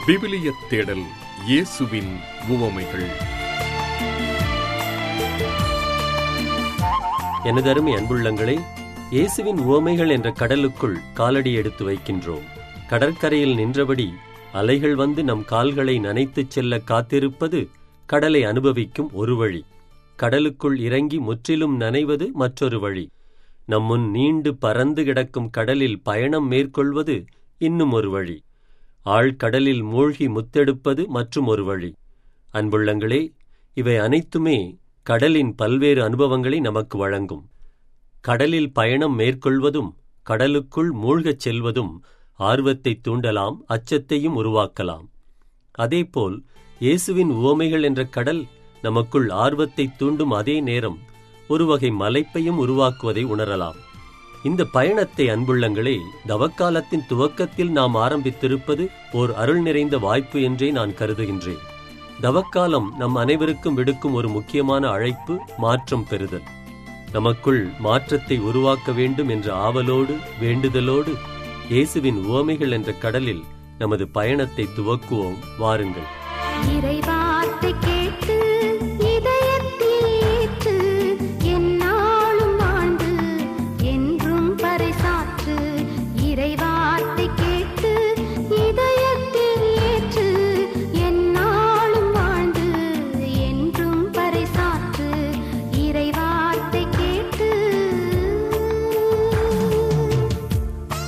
விவிலிய தேடல் இயேசுவின் உவமைகள் எனதருமை அன்புள்ளங்களே இயேசுவின் உவமைகள் என்ற கடலுக்குள் காலடி எடுத்து வைக்கின்றோம் கடற்கரையில் நின்றபடி அலைகள் வந்து நம் கால்களை நனைத்துச் செல்ல காத்திருப்பது கடலை அனுபவிக்கும் ஒரு வழி கடலுக்குள் இறங்கி முற்றிலும் நனைவது மற்றொரு வழி நம் முன் நீண்டு பறந்து கிடக்கும் கடலில் பயணம் மேற்கொள்வது இன்னும் ஒரு வழி ஆழ்கடலில் மூழ்கி முத்தெடுப்பது மற்றும் ஒரு வழி அன்புள்ளங்களே இவை அனைத்துமே கடலின் பல்வேறு அனுபவங்களை நமக்கு வழங்கும் கடலில் பயணம் மேற்கொள்வதும் கடலுக்குள் மூழ்கச் செல்வதும் ஆர்வத்தை தூண்டலாம் அச்சத்தையும் உருவாக்கலாம் அதேபோல் இயேசுவின் உவமைகள் என்ற கடல் நமக்குள் ஆர்வத்தை தூண்டும் அதே நேரம் ஒரு வகை மலைப்பையும் உருவாக்குவதை உணரலாம் இந்த பயணத்தை அன்புள்ளங்களே தவக்காலத்தின் துவக்கத்தில் நாம் ஆரம்பித்திருப்பது ஓர் அருள் நிறைந்த வாய்ப்பு என்றே நான் கருதுகின்றேன் தவக்காலம் நம் அனைவருக்கும் விடுக்கும் ஒரு முக்கியமான அழைப்பு மாற்றம் பெறுதல் நமக்குள் மாற்றத்தை உருவாக்க வேண்டும் என்ற ஆவலோடு வேண்டுதலோடு இயேசுவின் உவமைகள் என்ற கடலில் நமது பயணத்தை துவக்குவோம் வாருங்கள் இறைவார்த்தை கேட்டு இதயத்தில் ஏற்று எந்நாளும் வாழ்ந்து என்றும் பறைசாற்று இறைவார்த்தை கேட்டு இதயத்தில் ஏற்று எந்நாளும் வாழ்ந்து என்றும் பறைசாற்று இறைவார்த்தை கேட்டு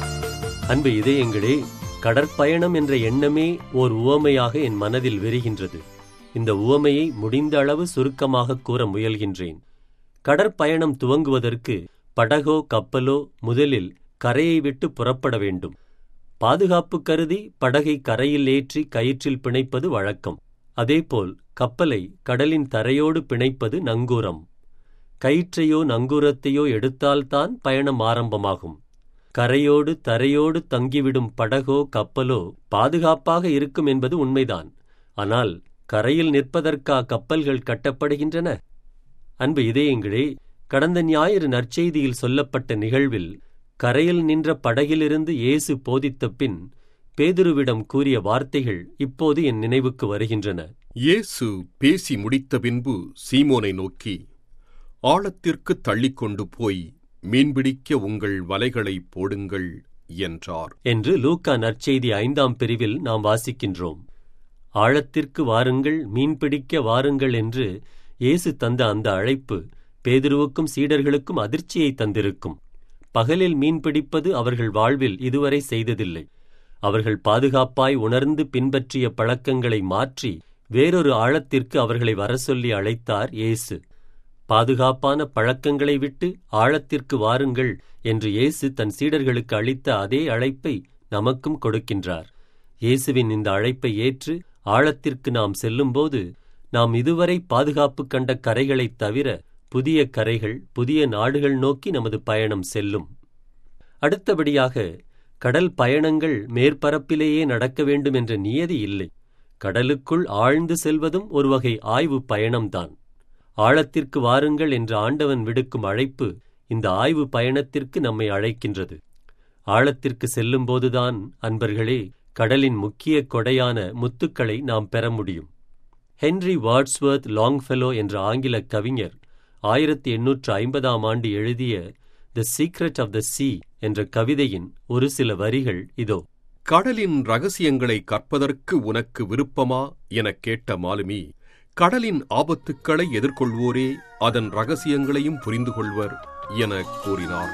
அன்பு இதயங்களே கடற்பயணம் என்ற எண்ணமே ஓர் உவமையாக என் மனதில் விரிகின்றது இந்த உவமையை முடிந்த அளவு சுருக்கமாக கூற முயல்கின்றேன் கடற்பயணம் துவங்குவதற்கு படகோ கப்பலோ முதலில் கரையை விட்டு புறப்பட வேண்டும் பாதுகாப்பு கருதி படகை கரையில் ஏற்றி கயிற்றில் பிணைப்பது வழக்கம் அதேபோல் கப்பலை கடலின் தரையோடு பிணைப்பது நங்கூரம் கயிற்றையோ நங்கூரத்தையோ எடுத்தால்தான் பயணம் ஆரம்பமாகும் கரையோடு தரையோடு தங்கிவிடும் படகோ கப்பலோ பாதுகாப்பாக இருக்கும் என்பது உண்மைதான் ஆனால் கரையில் நிற்பதற்கா கப்பல்கள் கட்டப்படுகின்றன அன்பு இதயங்களே கடந்த ஞாயிறு நற்செய்தியில் சொல்லப்பட்ட நிகழ்வில் கரையில் நின்ற படகிலிருந்து இயேசு போதித்த பின் பேதுருவிடம் கூறிய வார்த்தைகள் இப்போது என் நினைவுக்கு வருகின்றன இயேசு பேசி முடித்த பின்பு சீமோனை நோக்கி ஆழத்திற்கு தள்ளிக்கொண்டு போய் மீன்பிடிக்க உங்கள் வலைகளை போடுங்கள் என்றார் என்று லூக்கா நற்செய்தி ஐந்தாம் பிரிவில் நாம் வாசிக்கின்றோம் ஆழத்திற்கு வாருங்கள் மீன்பிடிக்க வாருங்கள் என்று இயேசு தந்த அந்த அழைப்பு பேதுருவுக்கும் சீடர்களுக்கும் அதிர்ச்சியை தந்திருக்கும் பகலில் மீன்பிடிப்பது அவர்கள் வாழ்வில் இதுவரை செய்ததில்லை அவர்கள் பாதுகாப்பாய் உணர்ந்து பின்பற்றிய பழக்கங்களை மாற்றி வேறொரு ஆழத்திற்கு அவர்களை வர சொல்லி அழைத்தார் இயேசு பாதுகாப்பான பழக்கங்களை விட்டு ஆழத்திற்கு வாருங்கள் என்று இயேசு தன் சீடர்களுக்கு அளித்த அதே அழைப்பை நமக்கும் கொடுக்கின்றார் இயேசுவின் இந்த அழைப்பை ஏற்று ஆழத்திற்கு நாம் செல்லும்போது நாம் இதுவரை பாதுகாப்பு கண்ட கரைகளைத் தவிர புதிய கரைகள் புதிய நாடுகள் நோக்கி நமது பயணம் செல்லும் அடுத்தபடியாக கடல் பயணங்கள் மேற்பரப்பிலேயே நடக்க வேண்டும் என்ற நியதி இல்லை கடலுக்குள் ஆழ்ந்து செல்வதும் ஒரு வகை ஆய்வு பயணம்தான் ஆழத்திற்கு வாருங்கள் என்று ஆண்டவன் விடுக்கும் அழைப்பு இந்த ஆய்வு பயணத்திற்கு நம்மை அழைக்கின்றது ஆழத்திற்கு செல்லும்போதுதான் அன்பர்களே கடலின் முக்கிய கொடையான முத்துக்களை நாம் பெற முடியும் ஹென்றி வாட்ஸ்வர்த் லாங்ஃபெலோ என்ற ஆங்கில கவிஞர் ஆயிரத்தி எண்ணூற்று ஐம்பதாம் ஆண்டு எழுதிய த சீக்ரெட் ஆஃப் த சீ என்ற கவிதையின் ஒரு சில வரிகள் இதோ கடலின் ரகசியங்களை கற்பதற்கு உனக்கு விருப்பமா எனக் கேட்ட மாலுமி கடலின் ஆபத்துக்களை எதிர்கொள்வோரே அதன் ரகசியங்களையும் புரிந்து கொள்வர் எனக் கூறினார்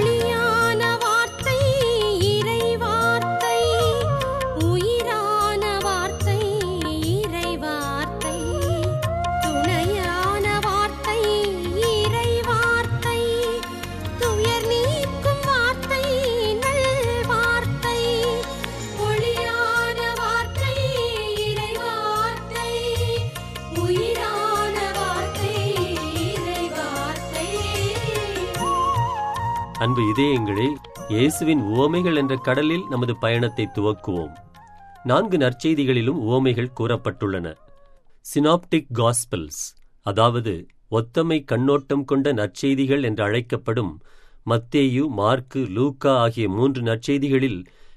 ஒளியான வார்த்தை இறை வார்த்தை உயிரான வார்த்தை இறை வார்த்தை துணையான வார்த்தை இறை வார்த்தை துயர் நீக்கும் வார்த்தை நல் வார்த்தை ஒளியான வார்த்தை இறை வார்த்தை உயிரான வார்த்தை இறை வார்த்தை அன்பு இதயங்களே இயேசுவின் உவமைகள் என்ற கடலில் நமது பயணத்தை துவக்குவோம் நான்கு நற்செய்திகளிலும் உவமைகள் கூறப்பட்டுள்ளன சினாப்டிக் காஸ்பல்ஸ் அதாவது ஒத்தமை கண்ணோட்டம் கொண்ட நற்செய்திகள் என்று அழைக்கப்படும் மத்தேயு மார்க்கு லூக்கா ஆகிய மூன்று நற்செய்திகளில்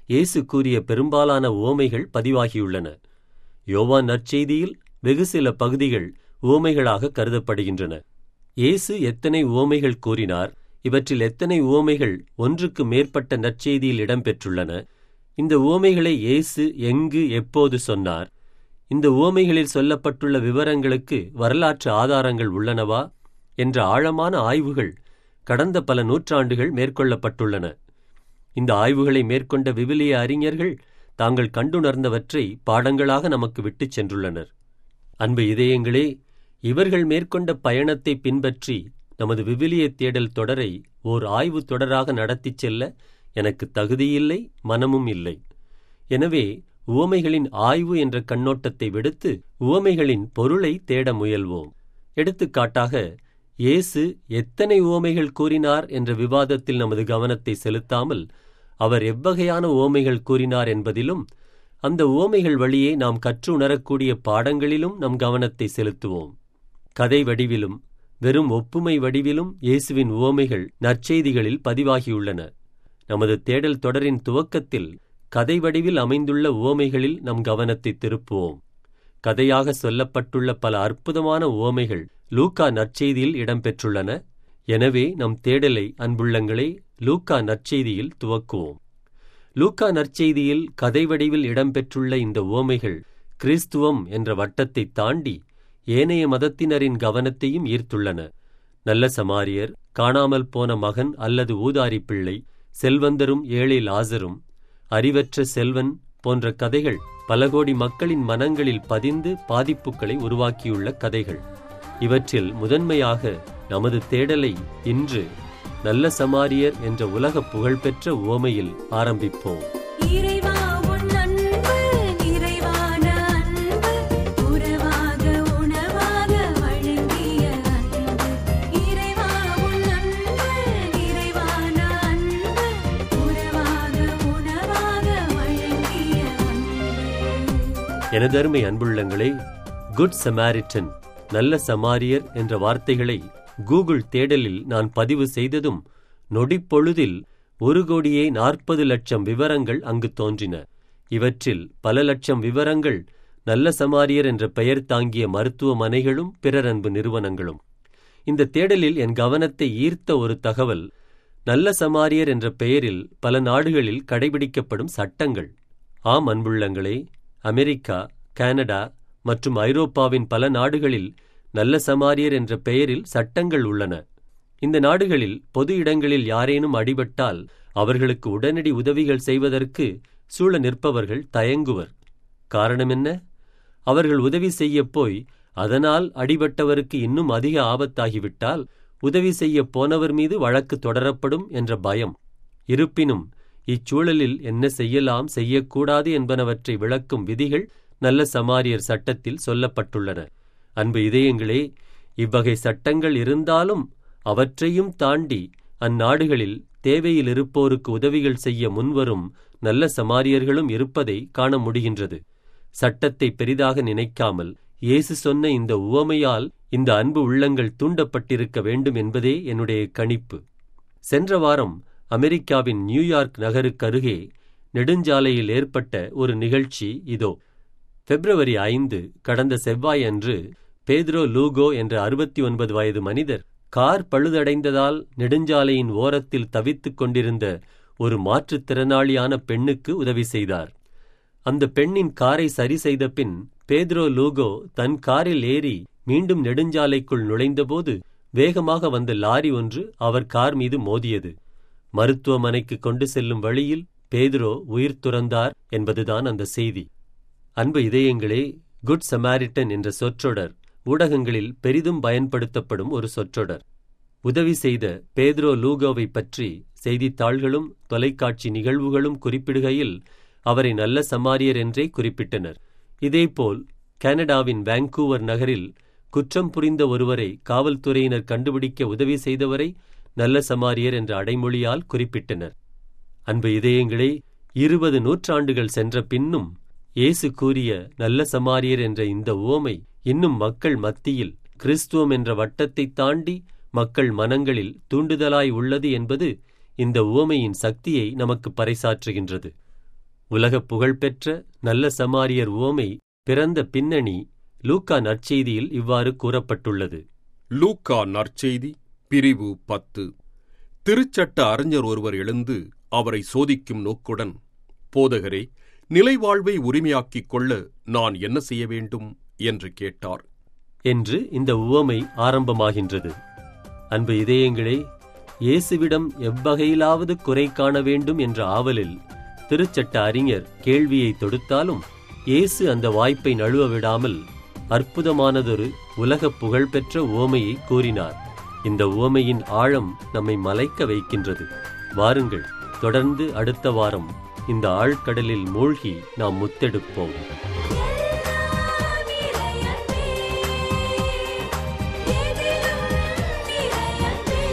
இயேசு கூறிய பெரும்பாலான உவமைகள் பதிவாகியுள்ளன யோவான் நற்செய்தியில் வெகு சில பகுதிகள் உவமைகளாக கருதப்படுகின்றன இயேசு எத்தனை உவமைகள் கூறினார் இவற்றில் எத்தனை உவமைகள் ஒன்றுக்கு மேற்பட்ட நற்செய்தியில் இடம்பெற்றுள்ளன இந்த உவமைகளை இயேசு எங்கு எப்போது சொன்னார் இந்த உவமைகளில் சொல்லப்பட்டுள்ள விவரங்களுக்கு வரலாற்று ஆதாரங்கள் உள்ளனவா என்ற ஆழமான ஆய்வுகள் கடந்த பல நூற்றாண்டுகள் மேற்கொள்ளப்பட்டுள்ளன இந்த ஆய்வுகளை மேற்கொண்ட விவிலிய அறிஞர்கள் தாங்கள் கண்டுணர்ந்தவற்றை பாடங்களாக நமக்கு விட்டுச் சென்றுள்ளனர் அன்பு இதயங்களே இவர்கள் மேற்கொண்ட பயணத்தை பின்பற்றி நமது விவிலிய தேடல் தொடரை ஓர் ஆய்வு தொடராக நடத்திச் செல்ல எனக்கு தகுதியில்லை மனமும் இல்லை எனவே உவமைகளின் ஆய்வு என்ற கண்ணோட்டத்தை விடுத்து உவமைகளின் பொருளை தேட முயல்வோம் எடுத்துக்காட்டாக இயேசு எத்தனை உவமைகள் கூறினார் என்ற விவாதத்தில் நமது கவனத்தை செலுத்தாமல் அவர் எவ்வகையான உவமைகள் கூறினார் என்பதிலும் அந்த உவமைகள் வழியே நாம் கற்று உணரக்கூடிய பாடங்களிலும் நம் கவனத்தை செலுத்துவோம் கதை வடிவிலும் வெறும் ஒப்புமை வடிவிலும் இயேசுவின் உவமைகள் நற்செய்திகளில் பதிவாகியுள்ளன நமது தேடல் தொடரின் துவக்கத்தில் கதை வடிவில் அமைந்துள்ள உவமைகளில் நம் கவனத்தை திருப்புவோம் கதையாக சொல்லப்பட்டுள்ள பல அற்புதமான உவமைகள் லூக்கா நற்செய்தியில் இடம்பெற்றுள்ளன எனவே நம் தேடலை அன்புள்ளங்களே லூக்கா நற்செய்தியில் துவக்குவோம் லூக்கா நற்செய்தியில் கதை வடிவில் இடம்பெற்றுள்ள இந்த உவமைகள் கிறிஸ்துவம் என்ற வட்டத்தை தாண்டி ஏனைய மதத்தினரின் கவனத்தையும் ஈர்த்துள்ளன நல்ல சமாரியர் காணாமல் போன மகன் அல்லது ஊதாரி பிள்ளை செல்வந்தரும் ஏழை லாசரும் அறிவற்ற செல்வன் போன்ற கதைகள் பல கோடி மக்களின் மனங்களில் பதிந்து பாதிப்புகளை உருவாக்கியுள்ள கதைகள் இவற்றில் முதன்மையாக நமது தேடலை இன்று நல்ல சமாரியர் என்ற உலக புகழ்பெற்ற உவமையில் ஆரம்பிப்போம் இறைவா உன் அன்பு நிறைவான அன்பு உறவாக உணவாக வழங்கிய அன்பு இறைவா உன் அன்பு நிறைவான அன்பு உறவாக உணவாக வழங்கிய அன்பு எனதருமை அன்புள்ளங்களே குட் சமாரிட்டன் நல்ல சமாரியர் என்ற வார்த்தைகளை கூகுள் தேடலில் நான் பதிவு செய்ததும் நொடிப்பொழுதில் ஒரு கோடியே நாற்பது லட்சம் விவரங்கள் அங்கு தோன்றின இவற்றில் பல லட்சம் விவரங்கள் நல்ல சமாரியர் என்ற பெயர் தாங்கிய மருத்துவமனைகளும் பிறரன்பு நிறுவனங்களும் இந்த தேடலில் என் கவனத்தை ஈர்த்த ஒரு தகவல் நல்ல சமாரியர் என்ற பெயரில் பல நாடுகளில் கடைபிடிக்கப்படும் சட்டங்கள் ஆம் அன்புள்ளங்களே அமெரிக்கா கனடா மற்றும் ஐரோப்பாவின் பல நாடுகளில் நல்ல சமாரியர் என்ற பெயரில் சட்டங்கள் உள்ளன இந்த நாடுகளில் பொது இடங்களில் யாரேனும் அடிபட்டால் அவர்களுக்கு உடனடி உதவிகள் செய்வதற்கு சூழ நிற்பவர்கள் தயங்குவர் காரணம் என்ன அவர்கள் உதவி செய்யப் போய் அதனால் அடிபட்டவருக்கு இன்னும் அதிக ஆபத்தாகிவிட்டால் உதவி செய்யப் போனவர் மீது வழக்கு தொடரப்படும் என்ற பயம் இருப்பினும் இச்சூழலில் என்ன செய்யலாம் செய்யக்கூடாது என்பனவற்றை விளக்கும் விதிகள் நல்ல சமாரியர் சட்டத்தில் சொல்லப்பட்டுள்ளன அன்பு இதயங்களே இவ்வகை சட்டங்கள் இருந்தாலும் அவற்றையும் தாண்டி அந்நாடுகளில் தேவையில் இருப்போருக்கு உதவிகள் செய்ய முன்வரும் நல்ல சமாரியர்களும் இருப்பதை காண முடிகின்றது சட்டத்தை பெரிதாக நினைக்காமல் இயேசு சொன்ன இந்த உவமையால் இந்த அன்பு உள்ளங்கள் தூண்டப்பட்டிருக்க வேண்டும் என்பதே என்னுடைய கணிப்பு சென்ற வாரம் அமெரிக்காவின் நியூயார்க் நகருக்கருகே நெடுஞ்சாலையில் ஏற்பட்ட ஒரு நிகழ்ச்சி இதோ பிப்ரவரி ஐந்து கடந்த செவ்வாய் அன்று பேத்ரோ லூகோ என்ற அறுபத்தி ஒன்பது வயது மனிதர் கார் பழுதடைந்ததால் நெடுஞ்சாலையின் ஓரத்தில் தவித்துக் கொண்டிருந்த ஒரு மாற்றுத்திறனாளியான பெண்ணுக்கு உதவி செய்தார் அந்த பெண்ணின் காரை சரி செய்த பின் பேத்ரோ லூகோ தன் காரில் ஏறி மீண்டும் நெடுஞ்சாலைக்குள் நுழைந்தபோது வேகமாக வந்த லாரி ஒன்று அவர் கார் மீது மோதியது மருத்துவமனைக்கு கொண்டு செல்லும் வழியில் பேதுரோ உயிர் துறந்தார் என்பதுதான் அந்த செய்தி அன்பு இதயங்களே குட் சமாரிட்டன் என்ற சொற்றொடர் ஊடகங்களில் பெரிதும் பயன்படுத்தப்படும் ஒரு சொற்றொடர் உதவி செய்த பேத்ரோ லூகோவை பற்றி செய்தித்தாள்களும் தொலைக்காட்சி நிகழ்வுகளும் குறிப்பிடுகையில் அவரை நல்ல சமாரியர் என்றே குறிப்பிட்டனர் இதேபோல் கனடாவின் வாங்கூவர் நகரில் குற்றம் புரிந்த ஒருவரை காவல்துறையினர் கண்டுபிடிக்க உதவி செய்தவரை நல்ல சமாரியர் என்ற அடைமொழியால் குறிப்பிட்டனர் அன்பு இதயங்களே இருபது நூற்றாண்டுகள் சென்ற பின்னும் இயேசு கூறிய நல்ல சமாரியர் என்ற இந்த உவமை இன்னும் மக்கள் மத்தியில் கிறிஸ்துவம் என்ற வட்டத்தை தாண்டி மக்கள் மனங்களில் தூண்டுதலாய் உள்ளது என்பது இந்த உவமையின் சக்தியை நமக்கு பறைசாற்றுகின்றது உலகப் புகழ்பெற்ற நல்ல சமாரியர் உவமை பிறந்த பின்னணி லூக்கா நற்செய்தியில் இவ்வாறு கூறப்பட்டுள்ளது லூக்கா நற்செய்தி பிரிவு பத்து திருச்சட்ட அறிஞர் ஒருவர் எழுந்து அவரை சோதிக்கும் நோக்குடன் போதகரே நிலைவாழ்வை உரிமையாக்கிக் கொள்ள நான் என்ன செய்ய வேண்டும் என்று கேட்டார் என்று இந்த உவமை ஆரம்பமாகின்றது அன்பு இதயங்களே இயேசுவிடம் எவ்வகையிலாவது குறை காண வேண்டும் என்ற ஆவலில் திருச்சட்ட அறிஞர் கேள்வியை தொடுத்தாலும் இயேசு அந்த வாய்ப்பை நழுவ விடாமல் அற்புதமானதொரு உலகப் புகழ்பெற்ற உவமையை கூறினார் இந்த உவமையின் ஆழம் நம்மை மலைக்க வைக்கின்றது வாருங்கள் தொடர்ந்து அடுத்த வாரம் இந்த ஆழ்கடலில் மூழ்கி நாம் முத்தெடுப்போம் எல்லாம் இறையன்பே எதிலும் நிறையன்பே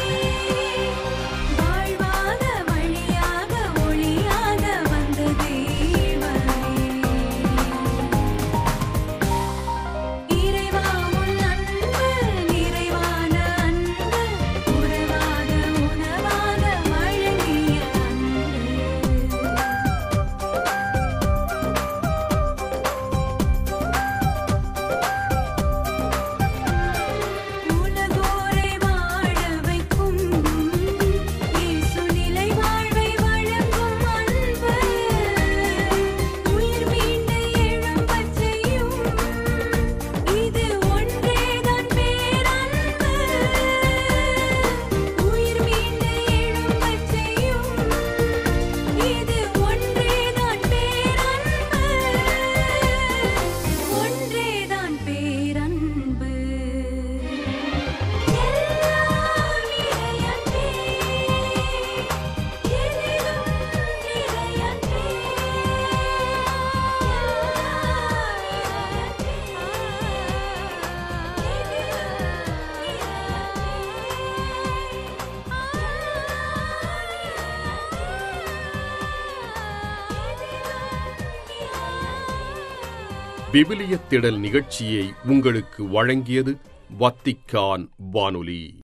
வாழ்வாக வழியாக ஒளியாக வந்த தேவனே இறைவா உன் அன்பு நிறைவான அன்பு உறவாக உணவாக வழங்கிய அன்பு உலகோரை வாழ வைக்கும் இயேசு நிலை வாழ்வை வழங்கும் அன்பு உயிர் மீண்டு எழும்பச் செய்யும் இது ஒன்றேதான் பேரன்பு உயிர் மீண்டு எழும்பச் செய்யும் இது ஒன்றேதான் பேரன்பு ஒன்றேதான் பேரன்பு எல்லாம் இறையன்பே எதிலும் நிறையன்பே விவிலிய திடல் நிகழ்ச்சியை உங்களுக்கு வழங்கியது வத்திக்கான் வானொலி